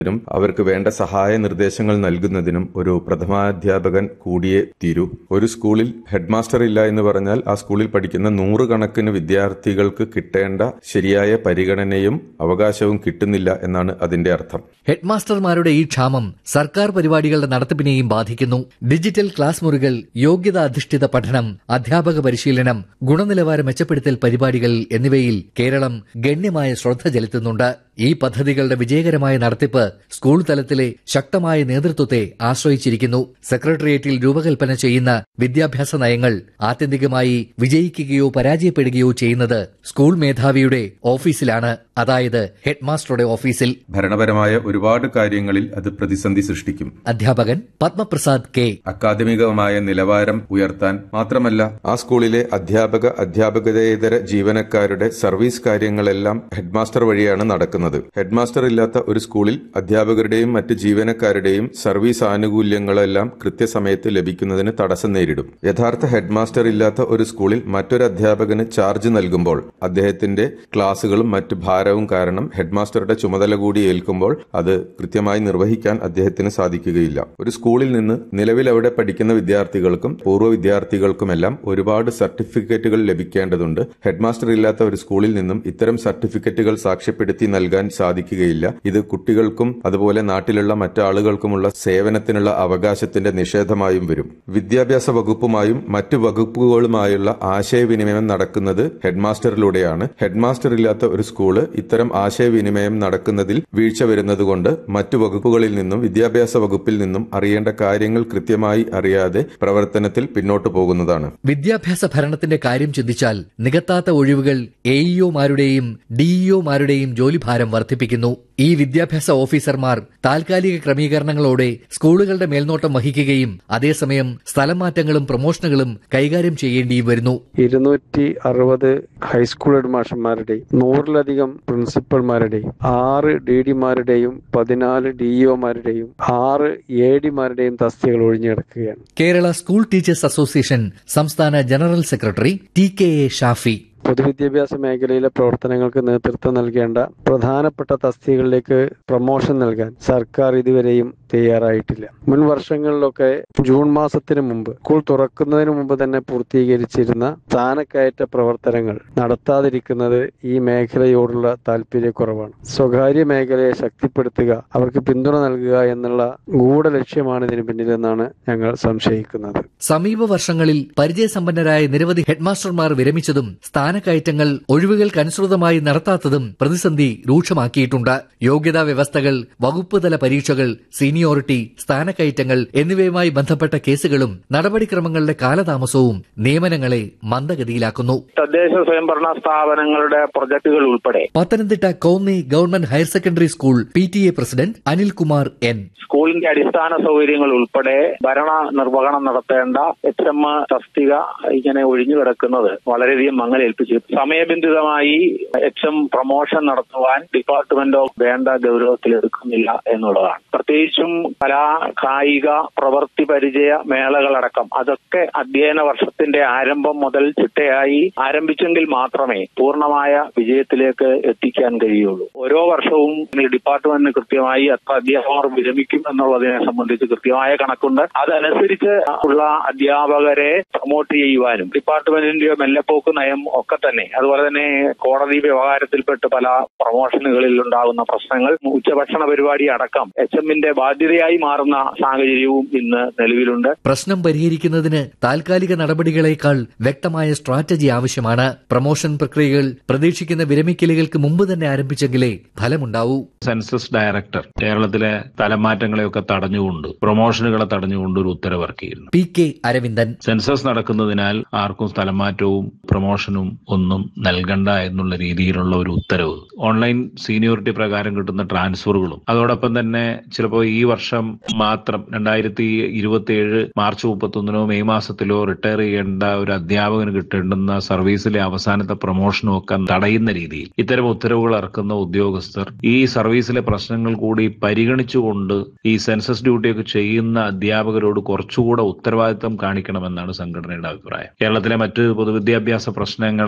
ും അവർക്ക് വേണ്ട സഹായ നിർദ്ദേശങ്ങൾ നൽകുന്നതിനും ഒരു പ്രഥമാധ്യാപകൻ കൂടിയേ തീരൂ ഒരു സ്കൂളിൽ ഹെഡ്മാസ്റ്റർ ഇല്ല എന്ന് പറഞ്ഞാൽ ആ സ്കൂളിൽ പഠിക്കുന്ന നൂറുകണക്കിന് വിദ്യാർത്ഥികൾക്ക് കിട്ടേണ്ട ശരിയായ പരിഗണനയും അവകാശവും കിട്ടുന്നില്ല എന്നാണ് അതിന്റെ അർത്ഥം ഹെഡ്മാസ്റ്റർമാരുടെ ഈ ക്ഷാമം സർക്കാർ പരിപാടികളുടെ നടത്തിപ്പിനെയും ബാധിക്കുന്നു ഡിജിറ്റൽ ക്ലാസ് മുറികൾ യോഗ്യത അധിഷ്ഠിത പഠനം അധ്യാപക പരിശീലനം ഗുണനിലവാര മെച്ചപ്പെടുത്തൽ പരിപാടികൾ എന്നിവയിൽ കേരളം ഗണ്യമായ ശ്രദ്ധ ചെലുത്തുന്നുണ്ട് ഈ പദ്ധതികളുടെ വിജയകരമായ നടത്തിപ്പ് സ്കൂൾ തലത്തിലെ ശക്തമായ നേതൃത്വത്തെ ആശ്രയിച്ചിരിക്കുന്നു സെക്രട്ടേറിയറ്റിൽ രൂപകൽപ്പന ചെയ്യുന്ന വിദ്യാഭ്യാസ നയങ്ങൾ ആത്യന്തികമായി വിജയിക്കുകയോ പരാജയപ്പെടുകയോ ചെയ്യുന്നത് സ്കൂൾ മേധാവിയുടെ ഓഫീസിലാണ് അതായത് ഹെഡ്മാസ്റ്ററുടെ ഓഫീസിൽ ഭരണപരമായ ഒരുപാട് കാര്യങ്ങളിൽ അത് പ്രതിസന്ധി സൃഷ്ടിക്കും അധ്യാപകൻ പത്മപ്രസാദ് കെ അക്കാദമികമായ നിലവാരം ഉയർത്താൻ മാത്രമല്ല ആ സ്കൂളിലെ അധ്യാപക അധ്യാപകതേതര ജീവനക്കാരുടെ സർവീസ് കാര്യങ്ങളെല്ലാം ഹെഡ്മാസ്റ്റർ വഴിയാണ് നടക്കുന്നത് ഹെഡ്മാസ്റ്റർ ഇല്ലാത്ത ഒരു സ്കൂളിൽ അധ്യാപകരുടെയും മറ്റ് ജീവനക്കാരുടെയും സർവീസ് ആനുകൂല്യങ്ങളെല്ലാം കൃത്യസമയത്ത് ലഭിക്കുന്നതിന് തടസ്സം നേരിടും യഥാർത്ഥ ഹെഡ്മാസ്റ്റർ ഇല്ലാത്ത ഒരു സ്കൂളിൽ മറ്റൊരു അധ്യാപകന് ചാർജ് നൽകുമ്പോൾ അദ്ദേഹത്തിന്റെ ക്ലാസുകളും മറ്റ് ഭാരവും കാരണം ഹെഡ്മാസ്റ്ററുടെ ചുമതല കൂടി ഏൽക്കുമ്പോൾ അത് കൃത്യമായി നിർവഹിക്കാൻ അദ്ദേഹത്തിന് സാധിക്കുകയില്ല ഒരു സ്കൂളിൽ നിന്ന് നിലവിൽ അവിടെ പഠിക്കുന്ന വിദ്യാർത്ഥികൾക്കും പൂർവ്വ വിദ്യാർത്ഥികൾക്കുമെല്ലാം ഒരുപാട് സർട്ടിഫിക്കറ്റുകൾ ലഭിക്കേണ്ടതുണ്ട് ഹെഡ്മാസ്റ്റർ ഇല്ലാത്ത ഒരു സ്കൂളിൽ നിന്നും ഇത്തരം സർട്ടിഫിക്കറ്റുകൾ സാക്ഷ്യപ്പെടുത്തി നൽകാൻ സാധിക്കുകയില്ല ഇത് കുട്ടികൾക്കും അതുപോലെ നാട്ടിലുള്ള മറ്റാളുകൾക്കുമുള്ള സേവനത്തിനുള്ള അവകാശത്തിന്റെ നിഷേധമായും വരും വിദ്യാഭ്യാസ വകുപ്പുമായും മറ്റു വകുപ്പുകളുമായുള്ള ആശയവിനിമയം നടക്കുന്നത് ഹെഡ്മാസ്റ്ററിലൂടെയാണ് ഹെഡ്മാസ്റ്റർ ഇല്ലാത്ത ഒരു സ്കൂള് ഇത്തരം ആശയവിനിമയം നടക്കുന്നതിൽ വീഴ്ച വരുന്നതുകൊണ്ട് മറ്റു വകുപ്പുകളിൽ നിന്നും വിദ്യാഭ്യാസ വകുപ്പിൽ നിന്നും അറിയേണ്ട കാര്യങ്ങൾ കൃത്യമായി അറിയാതെ പ്രവർത്തനത്തിൽ പിന്നോട്ടു പോകുന്നതാണ് വിദ്യാഭ്യാസ ഭരണത്തിന്റെ കാര്യം ചിന്തിച്ചാൽ നികത്താത്ത ഒഴിവുകൾ എഇഒമാരുടെയും ഡിഇഒമാരുടെയും ജോലിഭാരം വർദ്ധിപ്പിക്കുന്നു ഈ വിദ്യാഭ്യാസ ഓഫീസർമാർ താൽക്കാലിക ക്രമീകരണങ്ങളോടെ സ്കൂളുകളുടെ മേൽനോട്ടം വഹിക്കുകയും അതേസമയം സ്ഥലം മാറ്റങ്ങളും പ്രമോഷനുകളും കൈകാര്യം ചെയ്യേണ്ടിയും വരുന്നു ഇരുന്നൂറ്റി അറുപത് ഹൈസ്കൂൾ ഹെഡ്മാസ്റ്റർമാരുടെയും നൂറിലധികം പ്രിൻസിപ്പൽമാരുടെയും ആറ് ഡി ഡിമാരുടെയും പതിനാല് ഡിഇഒമാരുടെയും ആറ് എ ഡിമാരുടെയും തസ്തികകൾ ഒഴിഞ്ഞുകിടക്കുകയാണ് കേരള സ്കൂൾ ടീച്ചേഴ്സ് അസോസിയേഷൻ സംസ്ഥാന general secretary T K A Shafi പൊതുവിദ്യാഭ്യാസ മേഖലയിലെ പ്രവർത്തനങ്ങൾക്ക് നേതൃത്വം നൽകേണ്ട പ്രധാനപ്പെട്ട തസ്തികകളിലേക്ക് പ്രൊമോഷൻ നൽകാൻ സർക്കാർ ഇതുവരെയും തയ്യാറായിട്ടില്ല മുൻ വർഷങ്ങളിലൊക്കെ ജൂൺ മാസത്തിന് മുമ്പ് സ്കൂൾ തുറക്കുന്നതിന് മുമ്പ് തന്നെ പൂർത്തീകരിച്ചിരുന്ന സ്ഥാനക്കയറ്റ പ്രവർത്തനങ്ങൾ നടത്താതിരിക്കുന്നത് ഈ മേഖലയോടുള്ള താല്പര്യക്കുറവാണ് സ്വകാര്യ മേഖലയെ ശക്തിപ്പെടുത്തുക അവർക്ക് പിന്തുണ നൽകുക എന്നുള്ള ഗൂഢലക്ഷ്യമാണ് ഇതിന് പിന്നിലെന്നാണ് ഞങ്ങൾ സംശയിക്കുന്നത് സമീപ വർഷങ്ങളിൽ പരിചയസമ്പന്നരായ നിരവധി ഹെഡ്മാസ്റ്റർമാർ വിരമിച്ചതും സ്ഥാനക്കയറ്റങ്ങൾ ഒഴിവുകൾക്കനുസൃതമായി നടത്താത്തതും പ്രതിസന്ധി രൂക്ഷമാക്കിയിട്ടുണ്ട് യോഗ്യതാ വ്യവസ്ഥകൾ വകുപ്പ് തല പരീക്ഷകൾ സീനിയോറിറ്റി സ്ഥാനക്കയറ്റങ്ങൾ എന്നിവയുമായി ബന്ധപ്പെട്ട കേസുകളും നടപടിക്രമങ്ങളുടെ കാലതാമസവും നിയമനങ്ങളെ മന്ദഗതിയിലാക്കുന്നു തദ്ദേശ സ്വയംഭരണ സ്ഥാപനങ്ങളുടെ പ്രൊജക്ടുകൾ ഉൾപ്പെടെ Pathanamthitta Konni government higher secondary school P T A president Anilkumar N സ്കൂളിന്റെ അടിസ്ഥാന സൗകര്യങ്ങൾ ഉൾപ്പെടെ ഭരണ നിർവഹണം നടത്തേണ്ട എച്ച് എം തസ്തിക ഇങ്ങനെ ഒഴിഞ്ഞു കിടക്കുന്നത് വളരെയധികം മങ്ങലേൽപ്പിച്ചു സമയബന്ധിതമായി എച്ച് എം പ്രൊമോഷൻ നടത്തുവാൻ ഡിപ്പാർട്ട്മെന്റോ വേണ്ട ഗൗരവത്തിൽ എടുക്കുന്നില്ല എന്നുള്ളതാണ് പ്രത്യേകിച്ചും കലാ കായിക പ്രവൃത്തി പരിചയ മേളകളടക്കം അതൊക്കെ അധ്യയന വർഷത്തിന്റെ ആരംഭം മുതൽ ചിട്ടയായി ആരംഭിച്ചെങ്കിൽ മാത്രമേ പൂർണ്ണമായ വിജയത്തിലേക്ക് എത്തിക്കാൻ കഴിയുള്ളൂ ഓരോ വർഷവും ഈ ഡിപ്പാർട്ട്മെന്റിന് കൃത്യമായി എത്ര അധ്യാപകർ വിരമിക്കും എന്നുള്ളതിനെ സംബന്ധിച്ച് കൃത്യമായ കണക്കുണ്ട് അതനുസരിച്ച് ഉള്ള അധ്യാപകരെ പ്രൊമോട്ട് ചെയ്യുവാനും ഡിപ്പാർട്ട്മെന്റിന്റെ മെല്ലെപ്പോക്ക് നയം ഒക്കെ തന്നെ അതുപോലെ തന്നെ കോടതി വ്യവഹാരത്തിൽപ്പെട്ട് പല പ്രൊമോഷനുകളിൽ ഉണ്ടാകുന്ന പ്രശ്നങ്ങൾ ഉച്ചഭക്ഷണ പരിപാടി അടക്കം എച്ച് എമ്മിന്റെ ബാധ്യതയായി മാറുന്ന സാഹചര്യവും ഇന്ന് നിലവിലുണ്ട് പ്രശ്നം പരിഹരിക്കുന്നതിന് താൽക്കാലിക നടപടികളേക്കാൾ വ്യക്തമായ സ്ട്രാറ്റജി ആവശ്യമാണ് പ്രമോഷൻ പ്രക്രിയകൾ പ്രതീക്ഷിക്കുന്ന വിരമിക്കലുകൾക്ക് മുമ്പ് തന്നെ ആരംഭിച്ചെങ്കിലേ ഫലമുണ്ടാവൂ സെൻസസ് ഡയറക്ടർ കേരളത്തിലെ തലമാറ്റങ്ങളെയൊക്കെ തടഞ്ഞുകൊണ്ട് പ്രൊമോഷനുകളെ തടഞ്ഞുകൊണ്ട് ഒരു ഉത്തരവിറക്കിയിരുന്നു പി കെ അരവിന്ദൻ സെൻസസ് നടക്കുന്നതിനാൽ ആർക്കും സ്ഥലമാറ്റവും പ്രൊമോഷനും ഒന്നും നൽകണ്ട എന്നുള്ള രീതിയിലുള്ള ഒരു ഉത്തരവ് ഓൺലൈൻ സീനിയോറിറ്റി പ്രകാരം കിട്ടുന്ന ട്രാൻസ്ഫറുകളും അതോടൊപ്പം തന്നെ ചിലപ്പോൾ ഈ വർഷം മാത്രം രണ്ടായിരത്തി ഇരുപത്തി ഏഴ് മാർച്ച് മുപ്പത്തൊന്നിനോ മെയ് മാസത്തിലോ റിട്ടയർ ചെയ്യേണ്ട ഒരു അധ്യാപകന് കിട്ടേണ്ടുന്ന സർവീസിലെ അവസാനത്തെ പ്രൊമോഷനും ഒക്കെ തടയുന്ന രീതിയിൽ ഇത്തരം ഉത്തരവുകൾ ഇറക്കുന്ന ഉദ്യോഗസ്ഥർ ഈ സർവീസിലെ പ്രശ്നങ്ങൾ കൂടി പരിഗണിച്ചുകൊണ്ട് ഈ സെൻസസ് ഡ്യൂട്ടിയൊക്കെ ചെയ്യുന്ന അധ്യാപകരോട് കുറച്ചുകൂടെ ഉത്തരവാദിത്തം കാണിക്കണമെന്നാണ് സംഘടനയുടെ അഭിപ്രായം കേരളത്തിലെ മറ്റ് പൊതുവിദ്യാഭ്യാസ പ്രശ്നങ്ങളെ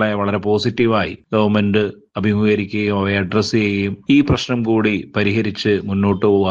പ്രശ്നങ്ങളെ വളരെ പോസിറ്റീവായി ഗവൺമെന്റ് അഭിമുഖീകരിക്കുകയും അവയെ അഡ്രസ് ചെയ്യുകയും ഈ പ്രശ്നം കൂടി പരിഹരിച്ച് മുന്നോട്ട് പോകാൻ